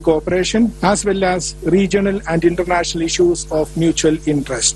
cooperation as well as regional and international issues of mutual interest.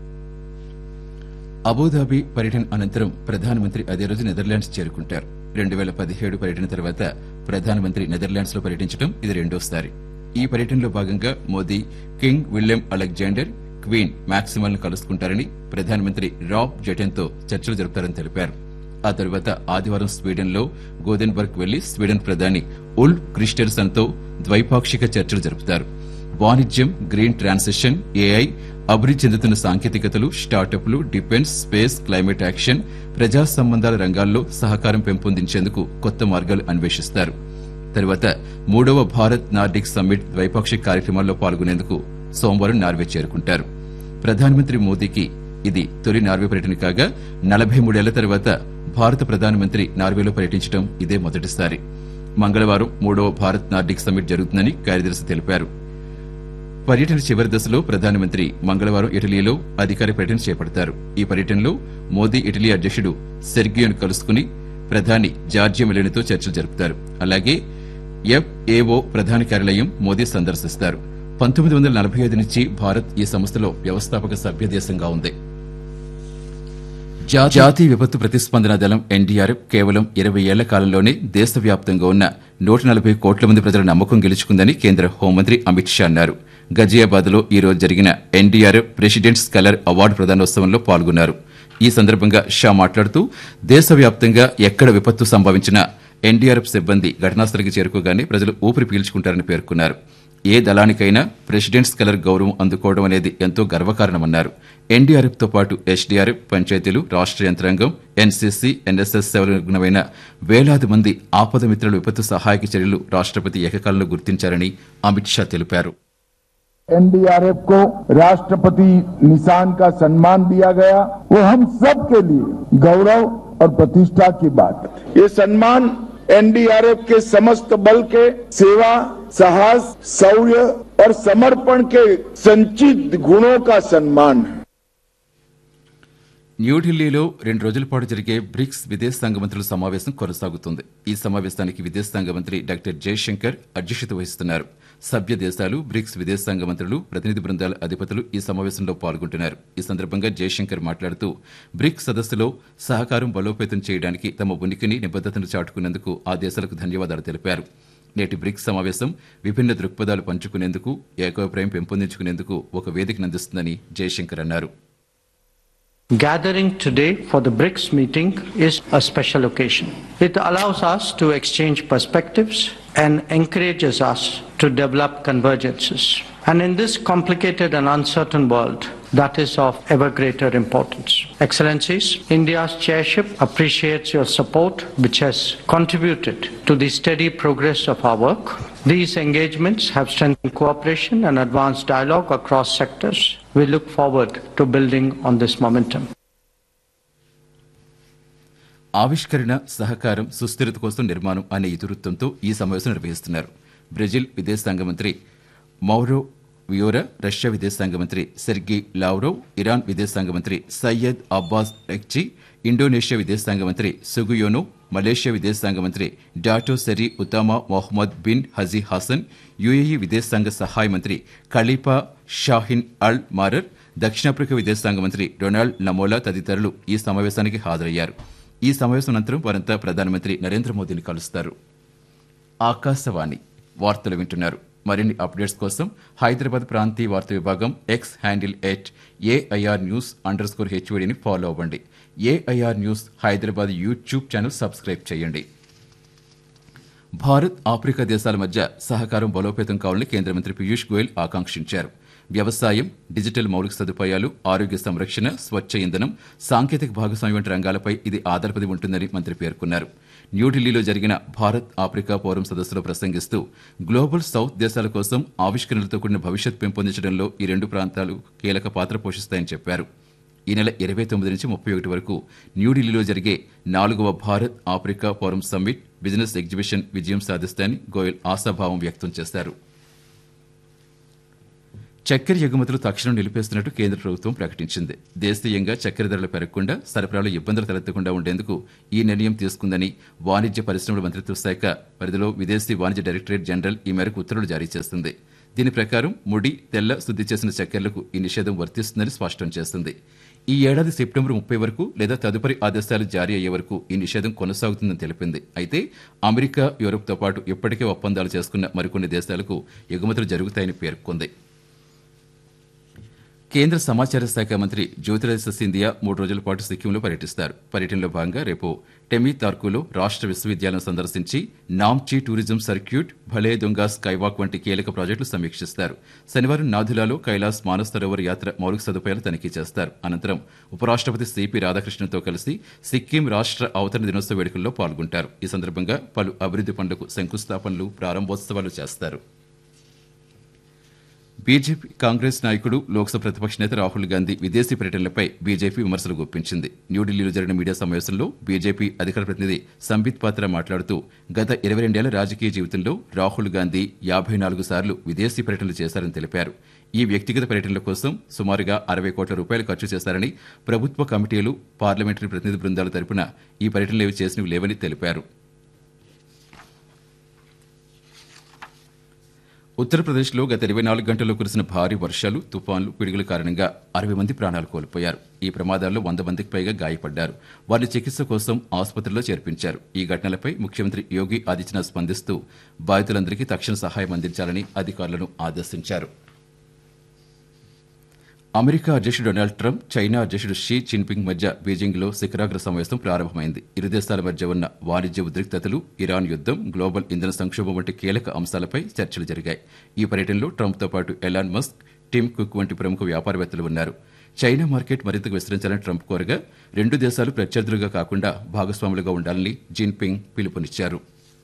Abu Dhabi పర్యటన అనంతరం ప్రధానమంత్రి అదే రోజు నెదర్లాండ్స్ చేరుకుంటారు రెండు వేల పదిహేడు పర్యటన తర్వాత ప్రధానమంత్రి నెదర్లాండ్స్ లో పర్యటించడం ఇది రెండోసారి ఈ పర్యటనలో భాగంగా Modi King William Alexander Queen Maxima ను కలుసుకుంటారని ప్రధానమంత్రి రాబ్ జెటెన్ తో చర్చలు జరుపుతారని తెలిపారు ఆ తరువాత ఆదివారం స్వీడన్ లో గోదెన్బర్గ్ వెళ్లి స్వీడన్ ప్రధాని ఉల్ క్రిస్టర్సన్ తో ద్వైపాక్షిక చర్చలు జరుపుతారు వాణిజ్యం గ్రీన్ ట్రాన్సిషన్ ఏఐ అభివృద్ధి చెందుతున్న సాంకేతికతలు స్టార్టప్లు డిఫెన్స్ స్పేస్ క్లైమేట్ యాక్షన్ ప్రజా సంబంధాల రంగాల్లో సహకారం పెంపొందించేందుకు కొత్త మార్గాలు అన్వేషిస్తారు తరువాత మూడవ భారత్ నార్డిక్ సమ్మిట్ ద్వైపాక్షిక కార్యక్రమాల్లో పాల్గొనేందుకు సోమవారం నార్వే చేరుకుంటారు ప్రధానమంత్రి మోదీకి ఇది తొలి నార్వే పర్యటన కాగా నలభై మూడేళ్ల తర్వాత భారత ప్రధానమంత్రి నార్వేలో పర్యటించడం ఇదే మొదటిసారి మంగళవారం మూడవ భారత్ నార్డిక్ సమ్మిట్ జరుగుతుందని కార్యదర్శి తెలిపారు పర్యటన చివరి దశలో ప్రధానమంత్రి మంగళవారం ఇటలీలో అధికారిక పర్యటన చేపడతారు ఈ పర్యటనలో మోదీ ఇటలీ అధ్యక్షుడు సెర్గియోను కలుసుకుని ప్రధాని జార్జియా మెలోనితో చర్చలు జరుపుతారు అలాగే ఎఫ్ఏఓ ప్రధాన కార్యాలయం మోదీ సందర్శిస్తారు పంతొమ్మిది వందల నలభై ఐదు నుంచి భారత్ ఈ సంస్థలో వ్యవస్థాపక సభ్య దేశంగా ఉంది జా- జాతీయ విపత్తు ప్రతిస్పందన దళం ఎన్డీఆర్ఎఫ్ కేవలం ఇరవై ఏళ్ల కాలంలోనే దేశవ్యాప్తంగా ఉన్న నూట నలభై కోట్ల మంది ప్రజల నమ్మకం గెలుచుకుందని కేంద్ర హోంమంత్రి అమిత్ షా అన్నారు గజియాబాద్ లో ఈ రోజు జరిగిన ఎన్డీఆర్ఎఫ్ ప్రెసిడెంట్స్ కలర్ అవార్డు ప్రదానోత్సవంలో పాల్గొన్నారు ఈ సందర్భంగా షా మాట్లాడుతూ దేశవ్యాప్తంగా ఎక్కడ విపత్తు సంభవించినా ఎన్డీఆర్ఎఫ్ సిబ్బంది ఘటనాస్థలికి చేరుకోగానే ప్రజలు ఊపిరి పీల్చుకుంటారని పేర్కొన్నారు ఏ దళానికైనా ప్రెసిడెంట్స్ కలర్ గౌరవం అందుకోవడం అనేది ఎంతో గర్వకారణమన్నారు ఎన్డీఆర్ఎఫ్ తో పాటు ఎస్డీఆర్ఎఫ్ పంచాయతీలు రాష్ట్ర యంత్రాంగం ఎన్సీసీ ఎన్ఎస్ఎస్ సేవలు నిమగ్నమైన వేలాది మంది ఆపద మిత్రుల విపత్తు సహాయక చర్యలు రాష్ట్రపతి ఏకకాలంలో గుర్తించారని అమిత్ షా తెలిపారు एनडीआरएफ को राष्ट्रपति निशान का सम्मान दिया गया वो हम सब के लिए गौरव और प्रतिष्ठा की बात है ये सम्मान एनडीआरएफ के समस्त बल के सेवा साहस शौर्य और समर्पण के संचित गुणों का सम्मान है న్యూఢిల్లీలో రెండు రోజుల పాటు జరిగే బ్రిక్స్ విదేశాంగ మంత్రుల సమావేశం కొనసాగుతుంది ఈ సమావేశానికి విదేశాంగ మంత్రి డాక్టర్ జయశంకర్ అధ్యక్షత వహిస్తున్నారు సభ్య దేశాలు బ్రిక్స్ విదేశాంగ మంత్రులు ప్రతినిధి బృందాల అధిపతులు ఈ సమావేశంలో పాల్గొంటున్నారు ఈ సందర్భంగా జయశంకర్ మాట్లాడుతూ బ్రిక్స్ సదస్సులో సహకారం బలోపేతం చేయడానికి తమ ఉనికిని నిబద్దతను చాటుకున్నందుకు ఆ దేశాలకు ధన్యవాదాలు తెలిపారు నేటి బ్రిక్స్ సమావేశం విభిన్న దృక్పథాలు పంచుకునేందుకు ఏకోభిప్రాయం పెంపొందించుకునేందుకు ఒక వేదికను అందిస్తుందని జయశంకర్ అన్నారు Gathering today for the BRICS meeting is a special occasion. It allows us to exchange perspectives and encourages us to develop convergences. And in this complicated and uncertain world, that is of ever greater importance. Excellencies, India's chairship appreciates your support, which has contributed to the steady progress of our work. These engagements have strengthened cooperation and advanced dialogue across sectors. We look forward to building on this momentum. ఆవిష్కరణ సహకారం సుస్థిరత కోసం నిర్మాణం అనే ఇతివృత్తంతో ఈ సమావేశం నిర్వహిస్తున్నారు Brazil విదేశాంగ మంత్రి మౌరో వియోరా రష్యా విదేశాంగ మంత్రి సెర్గి లావ్రోవ్ ఇరాన్ విదేశాంగ మంత్రి సయ్యద్ అబ్బాస్ రెక్చి ఇండోనేషియా విదేశాంగ మంత్రి సుగుయోనో మలేషియా విదేశాంగ మంత్రి Dato Seri Utama Mohamad bin Haji Hasan UAE విదేశాంగ సహాయ మంత్రి ఖలీఫా షాహిన్ అల్ మారర్ దక్షిణాఫ్రికా విదేశాంగ మంత్రి డొనాల్డ్ నమోలా తదితరులు ఈ సమావేశానికి హాజరయ్యారు ఈ సమావేశం అనంతరం వారంతా ప్రధానమంత్రి నరేంద్ర మోదీని కలుస్తారు ఆకాశవాణి వార్తలు వింటున్నారు మరిన్ని అప్డేట్స్ కోసం హైదరాబాద్ ప్రాంతీయ వార్తా విభాగం X handle at AIR news underscore హెచ్వడిని ఫాలో అవ్వండి AIR news Hyderabad YouTube channel subscribe చేయండి భారత్ ఆఫ్రికా దేశాల మధ్య సహకారం బలోపేతం కావాలని కేంద్ర మంత్రి పీయూష్ గోయల్ ఆకాంక్షించారు వ్యవసాయం డిజిటల్ మౌలిక సదుపాయాలు ఆరోగ్య సంరక్షణ స్వచ్ఛ ఇంధనం సాంకేతిక భాగస్వామ్యం వంటి రంగాలపై ఇది ఆధారపడి ఉంటుందని మంత్రి పేర్కొన్నారు న్యూఢిల్లీలో జరిగిన భారత్ ఆఫ్రికా ఫోరం సదస్సులో ప్రసంగిస్తూ గ్లోబల్ సౌత్ దేశాల కోసం ఆవిష్కరణలతో కూడిన భవిష్యత్ పెంపొందించడంలో ఈ రెండు ప్రాంతాలు కీలక పాత్ర పోషిస్తాయని చెప్పారు ఈ నెల ఇరవై తొమ్మిది నుంచి ముప్పై ఒకటి వరకు న్యూఢిల్లీలో జరిగే నాలుగవ Bharat Africa forum summit business exhibition విజయం సాధిస్తాయని గోయల్ ఆశాభావం వ్యక్తం చేశారు చక్కెర ఎగుమతులు తక్షణం నిలిపేస్తున్నట్టు కేంద్ర ప్రభుత్వం ప్రకటించింది దేశీయంగా చక్కెర ధరలు పెరగకుండా సరఫరాలో ఇబ్బందులు తలెత్తకుండా ఉండేందుకు ఈ నిర్ణయం తీసుకుందని వాణిజ్య పరిశ్రమల మంత్రిత్వ శాఖ పరిధిలో విదేశీ వాణిజ్య డైరెక్టరేట్ జనరల్ ఈ మేరకు ఉత్తర్వులు జారీ చేస్తుంది దీని ప్రకారం ముడి తెల్ల శుద్ధి చేసిన చక్కెరలకు ఈ నిషేధం వర్తిస్తుందని స్పష్టం చేస్తుంది ఈ ఏడాది సెప్టెంబర్ ముప్పై వరకు లేదా తదుపరి ఆదేశాలు జారీ అయ్యే వరకు ఈ నిషేధం కొనసాగుతుందని తెలిపింది అయితే అమెరికా యూరప్తో పాటు ఇప్పటికే ఒప్పందాలు చేసుకున్న మరికొన్ని దేశాలకు ఎగుమతులు జరుగుతాయని పేర్కొంది కేంద్ర సమాచార శాఖ మంత్రి జ్యోతిరాదిత్య సింధియా మూడు రోజుల పాటు సిక్కింలో పర్యటిస్తారు పర్యటనలో భాగంగా రేపు టెమి తార్కులో రాష్ట్ర విశ్వవిద్యాలయం సందర్శించి నామ్చీ టూరిజం సర్క్యూట్ భలే దొంగ స్కైవాక్ వంటి కీలక ప్రాజెక్టులు సమీక్షిస్తారు శనివారం నాథులాలో కైలాస్ మానస్ సరోవర్ యాత్ర మౌలిక సదుపాయాలు తనిఖీ చేస్తారు అనంతరం ఉపరాష్ట్రపతి సిపి రాధాకృష్ణన్తో కలిసి సిక్కిం రాష్ట్ర అవతరణ దినోత్సవ వేడుకల్లో పాల్గొంటారు ఈ సందర్భంగా పలు అభివృద్ది పనులకు శంకుస్థాపనలు ప్రారంభోత్సవాలు చేస్తారు బీజేపీ కాంగ్రెస్ నాయకుడు లోక్సభ ప్రతిపక్ష నేత రాహుల్ గాంధీ విదేశీ పర్యటనలపై బీజేపీ విమర్శలు గుప్పించింది న్యూఢిల్లీలో జరిగిన మీడియా సమావేశంలో బీజేపీ అధికార ప్రతినిధి సంబిత్ పాత్ర మాట్లాడుతూ గత ఇరవై రెండేళ్ల రాజకీయ జీవితంలో రాహుల్ గాంధీ యాభై నాలుగు సార్లు విదేశీ పర్యటనలు చేశారని తెలిపారు ఈ వ్యక్తిగత పర్యటనల కోసం సుమారుగా అరవై కోట్ల రూపాయలు ఖర్చు చేశారని ప్రభుత్వ కమిటీలు పార్లమెంటరీ ప్రతినిధి బృందాల తరపున ఈ పర్యటనలు చేసినవి లేవని తెలిపారు ఉత్తరప్రదేశ్లో గత ఇరవై నాలుగు గంటల్లో కురిసిన భారీ వర్షాలు తుఫాన్లు పిడుగుల కారణంగా అరవై మంది ప్రాణాలు కోల్పోయారు ఈ ప్రమాదాల్లో వంద మందికి పైగా గాయపడ్డారు వారిని చికిత్స కోసం ఆసుపత్రిలో చేర్పించారు ఈ ఘటనలపై ముఖ్యమంత్రి యోగి ఆదిత్యనాథ్ స్పందిస్తూ బాధితులందరికీ తక్షణ సహాయం అందించాలని అధికారులను ఆదేశించారు అమెరికా అధ్యక్షుడు డొనాల్డ్ ట్రంప్ చైనా అధ్యక్షుడు షీ జిన్పింగ్ మధ్య బీజింగ్లో శిఖరాగ్ర సమావేశం ప్రారంభమైంది ఇరు దేశాల మధ్య ఉన్న వాణిజ్య ఉద్రిక్తతలు ఇరాన్ యుద్దం గ్లోబల్ ఇంధన సంక్షోభం వంటి కీలక అంశాలపై చర్చలు జరిగాయి ఈ పర్యటనలో ట్రంప్తో పాటు ఎలాన్ మస్క్ టిమ్ కుక్ వంటి ప్రముఖ వ్యాపారవేత్తలు ఉన్నారు చైనా మార్కెట్ మరింత విస్తరించాలని ట్రంప్ కోరగా రెండు దేశాలు ప్రత్యర్థులుగా కాకుండా భాగస్వాములుగా ఉండాలని జిన్పింగ్ పిలుపునిచ్చారు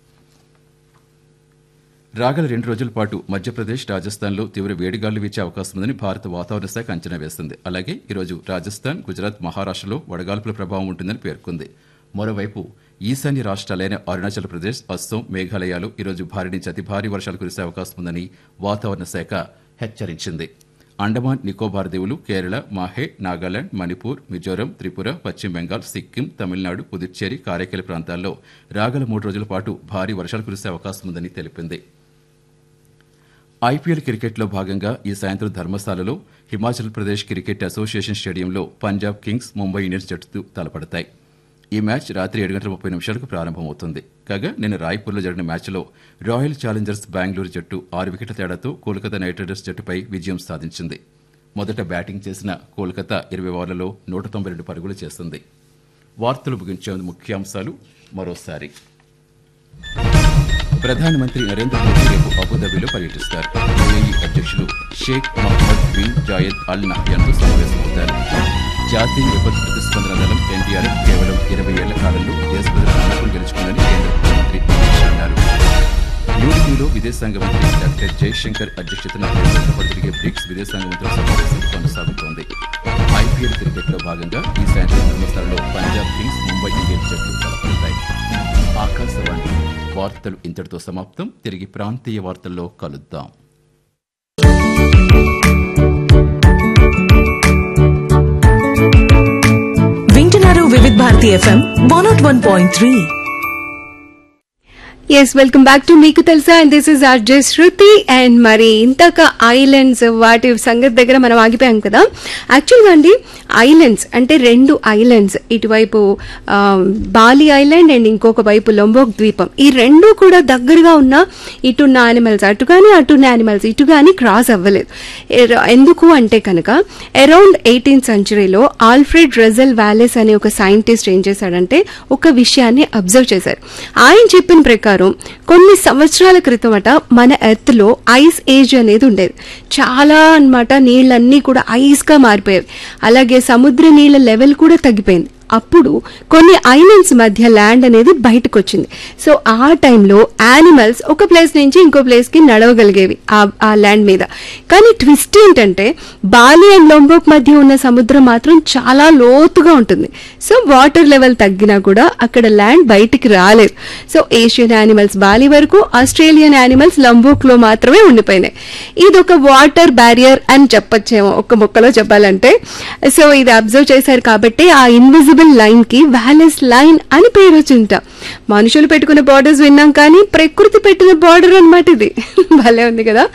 రాగల రెండు రోజుల పాటు మధ్యప్రదేశ్ రాజస్థాన్లో తీవ్ర వేడిగాలు వీచే అవకాశం ఉందని భారత వాతావరణ శాఖ అంచనా వేస్తుంది అలాగే ఈరోజు రాజస్థాన్ గుజరాత్ మహారాష్ట్రలో వడగాల్పుల ప్రభావం ఉంటుందని పేర్కొంది మరోవైపు ఈశాన్య రాష్ట్రాలైన అరుణాచల్ ప్రదేశ్ అస్సోం మేఘాలయాలు ఈరోజు భారీ నుంచి అతి భారీ వర్షాలు కురిసే అవకాశం ఉందని వాతావరణ శాఖ హెచ్చరించింది అండమాన్ నికోబార్ దీవులు కేరళ మాహే నాగాలాండ్ మణిపూర్ మిజోరం త్రిపుర పశ్చిమ బెంగాల్ సిక్కిం తమిళనాడు పుదుచ్చేరి కారైకల్ ప్రాంతాల్లో రాగల మూడు రోజుల పాటు భారీ వర్షాలు కురిసే అవకాశం ఉందని తెలిపింది ఐపీఎల్ క్రికెట్లో భాగంగా ఈ సాయంత్రం ధర్మశాలలో హిమాచల్ ప్రదేశ్ క్రికెట్ అసోసియేషన్ స్టేడియంలో పంజాబ్ కింగ్స్ ముంబై ఇండియన్స్ జట్టు తలపడతాయి ఈ మ్యాచ్ రాత్రి ఏడు గంటల ముప్పై నిమిషాలకు ప్రారంభమవుతుంది కాగా నిన్న రాయ్పూర్లో జరిగిన మ్యాచ్లో రాయల్ ఛాలెంజర్స్ బెంగళూరు జట్టు ఆరు వికెట్ల తేడాతో కోల్కతా నైట్ రైడర్స్ జట్టుపై విజయం సాధించింది మొదట బ్యాటింగ్ చేసిన కోల్కతా ఇరవై ఓవర్లలో నూట తొంభై రెండు పరుగులు చేసింది వార్తలు ముగించే ముందు ముఖ్యాంశాలు మరోసారి ప్రధానమంత్రి నరేంద్ర మోదీ రేపు అబుదాబిలో పర్యటిస్తారు యుఏఈ అధ్యక్షులు Sheikh Mohamed bin Zayed Al నహ్యాన్తో సమావేశమవుతారు జాతీయ విపత్తు ప్రతిస్పందన దళం ఎన్డీఆర్ఎఫ్ కేవలం ఇరవై ఏళ్ల కాలంలో దేశ ప్రజల నమ్మకం గెలుచుకుందని కేంద్ర ప్రధానమంత్రి అమిత్ షా అన్నారు న్యూఢిల్లీలో విదేశాంగ మంత్రి డాక్టర్ జయశంకర్ అధ్యక్షతన రెండు రోజుల పాటు జరిగే బ్రిక్స్ విదేశాంగ మంత్రుల సమావేశం కొనసాగుతోంది ఐపీఎల్ క్రికెట్లో భాగంగా ఈ సాయంత్రం ధర్మస్థలంలో పంజాబ్ కింగ్స్ ముంబై ఇండియన్స్ జట్లు తలపడతాయి ఆకాశవాణి వార్తలు ఇంతటితో సమాప్తం తిరిగి ప్రాంతీయ వార్తల్లో కలుద్దాం వింటున్నారు Vividh Bharati FM one not one point three yes welcome back to మీకు తెలుసా and this is R J Shruti and మరి ఇంతక ఐలాండ్స్ వాటి సంగతి దగ్గర మనం ఆగిపోయాం కదా యాక్చువల్గా అండి ఐలాండ్స్ అంటే రెండు ఐలాండ్స్ ఇటువైపు ఆ, బాలి ఐలాండ్ అండ్ ఇంకొక వైపు లొంబోక్ ద్వీపం ఈ రెండు కూడా దగ్గరగా ఉన్న ఇటున్న యానిమల్స్ అటు కానీ అటున్న యానిమల్స్ ఇటు కానీ క్రాస్ అవ్వలేదు ఎర- ఎందుకు అంటే కనుక అరౌండ్ ఎయిటీన్త్ సెంచరీలో ఆల్ఫ్రెడ్ రెజల్ వ్యాలెస్ అనే ఒక సైంటిస్ట్ ఏం చేశాడంటే ఒక విషయాన్ని అబ్జర్వ్ చేశారు ఆయన చెప్పిన ప్రకారం కొన్ని సంవత్సరాల క్రితమట మన ఎర్త్ లో ఐస్ ఏజ్ అనేది ఉండేది చాలా అన్నమాట నీళ్ళన్నీ కూడా ఐస్ గా మారిపోయేవి అలాగే సముద్ర నీళ్ళ లెవెల్ కూడా తగ్గిపోయింది అప్పుడు కొన్ని ఐలాండ్స్ మధ్య ల్యాండ్ అనేది బయటకు వచ్చింది సో ఆ టైంలో యానిమల్స్ ఒక ప్లేస్ నుంచి ఇంకో ప్లేస్ కి నడవగలిగేవి ఆ- ఆ ల్యాండ్ మీద కానీ ట్విస్ట్ ఏంటంటే బాలి అండ్ లొంబోక్ మధ్య ఉన్న సముద్రం మాత్రం చాలా లోతుగా ఉంటుంది సో వాటర్ లెవెల్ తగ్గినా కూడా అక్కడ ల్యాండ్ బయటికి రాలేదు సో ఏషియన్ యానిమల్స్ బాలి వరకు ఆస్ట్రేలియన్ యానిమల్స్ లంబోక్ లో మాత్రమే ఉండిపోయినాయి ఇది ఒక వాటర్ బ్యారియర్ అని చెప్పొచ్చేమో ఒక్క మొక్కలో చెప్పాలంటే సో ఇది అబ్జర్వ్ చేశారు కాబట్టి ఆ ఇన్విజిబుల్ లైన్ కి వ్యాలెస్ లైన్ అని పేరు వచ్చింట మనుషులు పెట్టుకున్న బార్డర్స్ విన్నాం కానీ ప్రకృతి పెట్టిన బార్డర్ అన్నమాట ఇది భలే ఉంది కదా